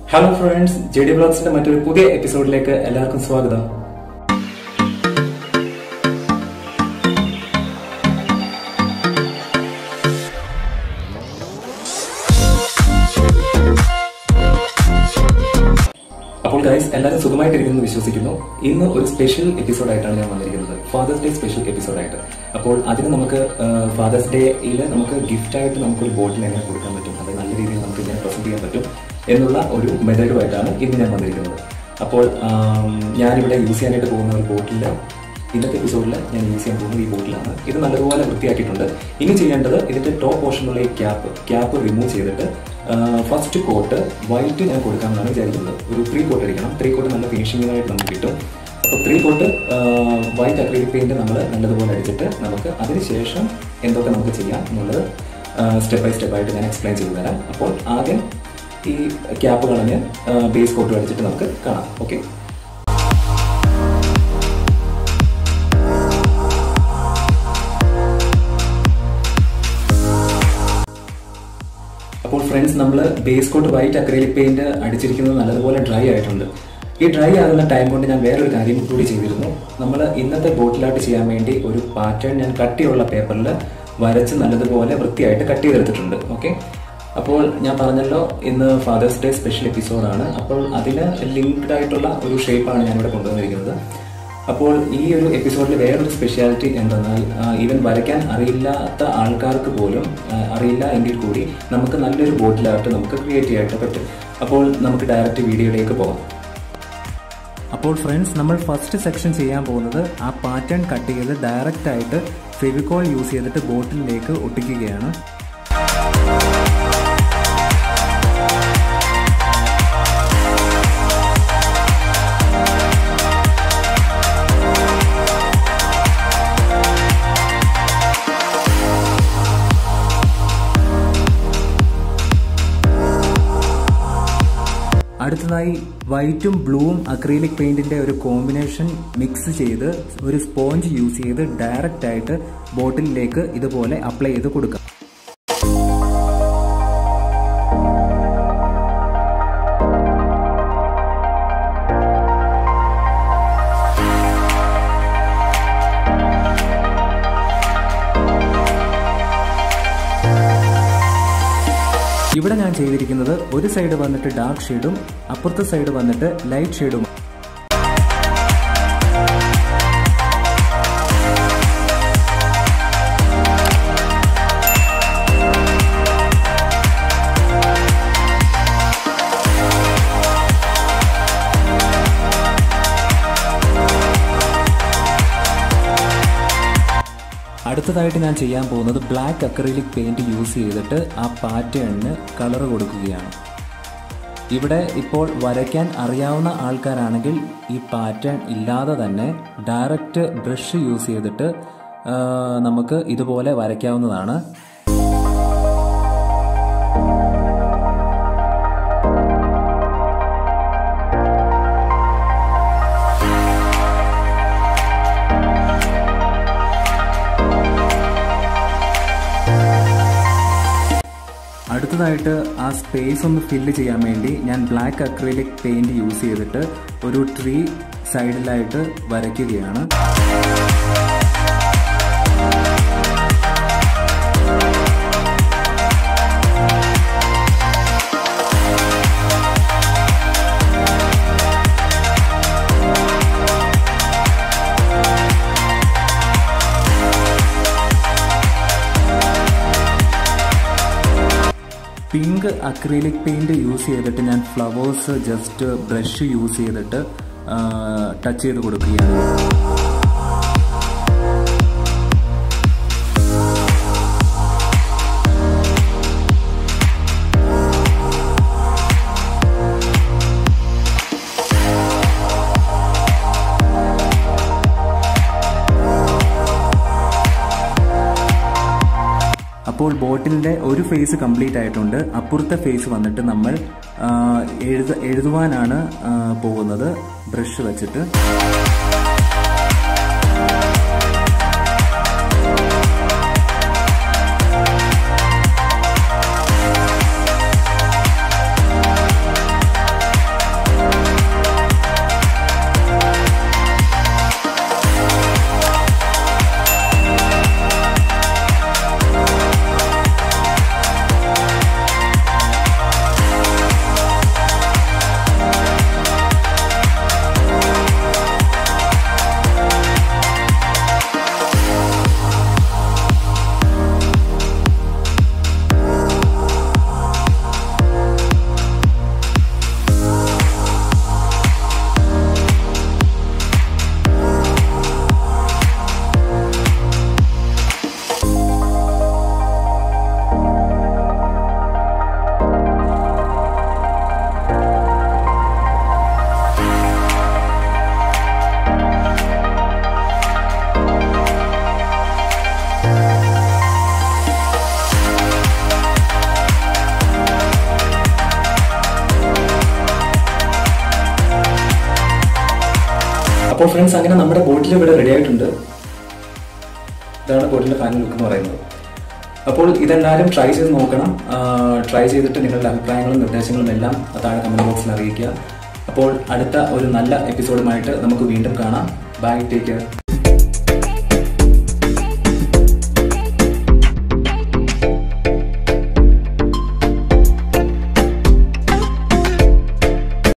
hello friends J D ബ്ലോഗ്സിന്റെ മറ്റൊരു പുതിയ എപ്പിസോഡിലേക്ക് എല്ലാവർക്കും സ്വാഗതം അപ്പോൾ ഗൈസ് എല്ലാവരും സുഖമായിട്ടിരിക്കുന്നു വിശ്വസിക്കുന്നു ഇന്ന് ഒരു സ്പെഷ്യൽ എപ്പിസോഡായിട്ടാണ് ഞാൻ വന്നിരിക്കുന്നത് ഫാദേഴ്സ് ഡേ സ്പെഷ്യൽ എപ്പിസോഡായിട്ട് അപ്പോൾ അതിന് നമുക്ക് ഫാദേഴ്സ് ഡേയിൽ നമുക്ക് ഗിഫ്റ്റ് ആയിട്ട് നമുക്കൊരു ബോട്ടിൽ എങ്ങനെ കൊടുക്കാൻ പറ്റും അത് നല്ല രീതിയിൽ നമുക്ക് ഇങ്ങനെ പ്രസന്റ് ചെയ്യാൻ പറ്റും എന്നുള്ള ഒരു മെത്തേഡുമായിട്ടാണ് ഇന്ന് ഞാൻ വന്നിരിക്കുന്നത് അപ്പോൾ ആം, ഞാനിവിടെ യൂസ് ചെയ്യാനായിട്ട് പോകുന്ന ഒരു ബോട്ടിൽ ഇന്നത്തെ എപ്പിസോഡിൽ ഞാൻ യൂസ് ചെയ്യാൻ പോകുന്നത് ഈ ബോട്ടിലാണ് ഇത് നല്ലതുപോലെ വൃത്തിയാക്കിയിട്ടുണ്ട് ഇനി ചെയ്യേണ്ടത് ഇതിന്റെ ടോപ്പ് പോർഷനിലുള്ള ഈ ക്യാപ്പ് ക്യാപ്പ് റിമൂവ് ചെയ്തിട്ട് ഫസ്റ്റ് കോട്ട് വൈറ്റ് ഞാൻ കൊടുക്കാമെന്നാണ് വിചാരിക്കുന്നത് ഒരു ത്രീ കോട്ട് അടിക്കണം ത്രീ കോട്ട് നല്ല ഫിനിഷിങ്ങിനായിട്ട് നമുക്ക് കിട്ടും അപ്പോൾ three coat white acrylic paint നമ്മൾ നല്ലതുപോലെ അടിച്ചിട്ട് നമുക്ക് അതിനുശേഷം എന്തൊക്കെ നമുക്ക് ചെയ്യാം എന്നുള്ളത് സ്റ്റെപ്പ് ബൈ സ്റ്റെപ്പ് ആയിട്ട് ഞാൻ എക്സ്പ്ലെയിൻ ചെയ്തു തരാം അപ്പോൾ ആദ്യം ഈ ക്യാപ്പ് കളഞ്ഞ് ബേസ് കോട്ട് അടിച്ചിട്ട് നമുക്ക് കാണാം ഓക്കെ അപ്പോൾ ഫ്രണ്ട്സ് നമ്മൾ base coat white acrylic paint അടിച്ചിരിക്കുന്നത് നല്ലതുപോലെ ഡ്രൈ ആയിട്ടുണ്ട് ഈ ഡ്രൈ ആകുന്ന ടൈം കൊണ്ട് ഞാൻ വേറൊരു കാര്യം കൂടി ചെയ്തിരുന്നു നമ്മൾ ഇന്നത്തെ ബോട്ടിലായിട്ട് ചെയ്യാൻ വേണ്ടി ഒരു പാറ്റേൺ ഞാൻ കട്ടിയുള്ള പേപ്പറിൽ വരച്ച് നല്ലതുപോലെ വൃത്തിയായിട്ട് കട്ട് ചെയ്തെടുത്തിട്ടുണ്ട് ഓക്കെ അപ്പോൾ ഞാൻ പറഞ്ഞല്ലോ ഇന്ന് ഫാദേഴ്സ് ഡേ സ്പെഷ്യൽ എപ്പിസോഡാണ് അപ്പോൾ അതിന് ലിങ്ക്ഡ് ആയിട്ടുള്ള ഒരു ഷേപ്പാണ് ഞാനിവിടെ കൊണ്ടുവന്നിരിക്കുന്നത് അപ്പോൾ ഈ ഒരു എപ്പിസോഡിൽ വേറൊരു സ്പെഷ്യാലിറ്റി എന്തെന്നാൽ ഈവൻ വരയ്ക്കാൻ അറിയില്ലാത്ത ആൾക്കാർക്ക് പോലും ആ, അറിയില്ല എങ്കിൽ കൂടി നമുക്ക് നല്ലൊരു ബോട്ടിലായിട്ട് നമുക്ക് ക്രിയേറ്റ് ചെയ്യാനായിട്ട് പറ്റും അപ്പോൾ നമുക്ക് ഡയറക്റ്റ് വീഡിയോയിലേക്ക് പോകാം അപ്പോൾ ഫ്രണ്ട്സ് നമ്മൾ ഫസ്റ്റ് സെക്ഷൻ ചെയ്യാൻ പോകുന്നത് ആ പാറ്റേൺ കട്ട് ചെയ്ത് ഡയറക്റ്റ് ആയിട്ട് ഫെവിക്കോൾ യൂസ് ചെയ്തിട്ട് ബോട്ടിലേക്ക് ഒട്ടിക്കുകയാണ് അടുത്തതായി വൈറ്റും ബ്ലൂവും അക്രീലിക് പെയിന്റിന്റെ ഒരു കോമ്പിനേഷൻ മിക്സ് ചെയ്ത് ഒരു സ്പോഞ്ച് യൂസ് ചെയ്ത് ഡയറക്റ്റ് ആയിട്ട് ബോട്ടിലിലേക്ക് ഇതുപോലെ അപ്ലൈ ചെയ്ത് കൊടുക്കാം ഇവിടെ ഞാൻ ചെയ്തിരിക്കുന്നത് ഒരു സൈഡ് വന്നിട്ട് ഡാർക്ക് ഷെയ്ഡും അപ്പുറത്തെ സൈഡ് വന്നിട്ട് ലൈറ്റ് ഷെയ്ഡും അടുത്തതായിട്ട് ഞാൻ ചെയ്യാൻ പോകുന്നത് ബ്ലാക്ക് അക്രലിക് പെയിന്റ് യൂസ് ചെയ്തിട്ട് ആ പാറ്റേണിന് കളർ കൊടുക്കുകയാണ് ഇവിടെ ഇപ്പോൾ വരയ്ക്കാൻ അറിയാവുന്ന ആൾക്കാരാണെങ്കിൽ ഈ പാറ്റേൺ ഇല്ലാതെ തന്നെ ഡയറക്റ്റ് ബ്രഷ് യൂസ് ചെയ്തിട്ട് ആ, നമുക്ക് ഇതുപോലെ വരയ്ക്കാവുന്നതാണ് അടുത്തതായിട്ട് ആ സ്പേസ് ഒന്ന് ഫില്ല് ചെയ്യാൻ വേണ്ടി ഞാൻ ബ്ലാക്ക് അക്രിലിക് പെയിന്റ് യൂസ് ചെയ്തിട്ട് ഒരു ട്രീ സൈഡിലായിട്ട് വരയ്ക്കുകയാണ് പിങ്ക് അക്രിലിക് പെയിന്റ് യൂസ് ചെയ്തിട്ട് ഞാൻ ഫ്ലവേഴ്സ് ജസ്റ്റ് ബ്രഷ് യൂസ് ചെയ്തിട്ട് ടച്ച് ചെയ്ത് കൊടുക്കുകയാണ് അപ്പോൾ ബോട്ടിലിന്റെ ഒരു ഫേസ് കംപ്ലീറ്റ് ആയിട്ടുണ്ട് അപ്പുറത്തെ ഫേസ് വന്നിട്ട് നമ്മൾ ആ, എഴുത എഴുതുവാനാണ് ആ, പോകുന്നത് ബ്രഷ് വെച്ചിട്ട് അപ്പോൾ ഫ്രണ്ട്സ് അങ്ങനെ നമ്മുടെ ബോട്ടിൽ ഇവിടെ റെഡി ആയിട്ടുണ്ട് ഇതാണ് ബോട്ടിലിന്റെ ഫൈനൽ ലുക്ക് എന്ന് പറയുന്നത് അപ്പോൾ ഇതെല്ലാവരും ട്രൈ ചെയ്ത് നോക്കണം ട്രൈ ചെയ്തിട്ട് നിങ്ങളുടെ അഭിപ്രായങ്ങളും നിർദ്ദേശങ്ങളും എല്ലാം താഴെ കമന്റ് ബോക്സിൽ അറിയിക്കുക അപ്പോൾ അടുത്ത ഒരു നല്ല എപ്പിസോഡുമായിട്ട് നമുക്ക് വീണ്ടും കാണാം ബൈ ടേക്ക് കെയർ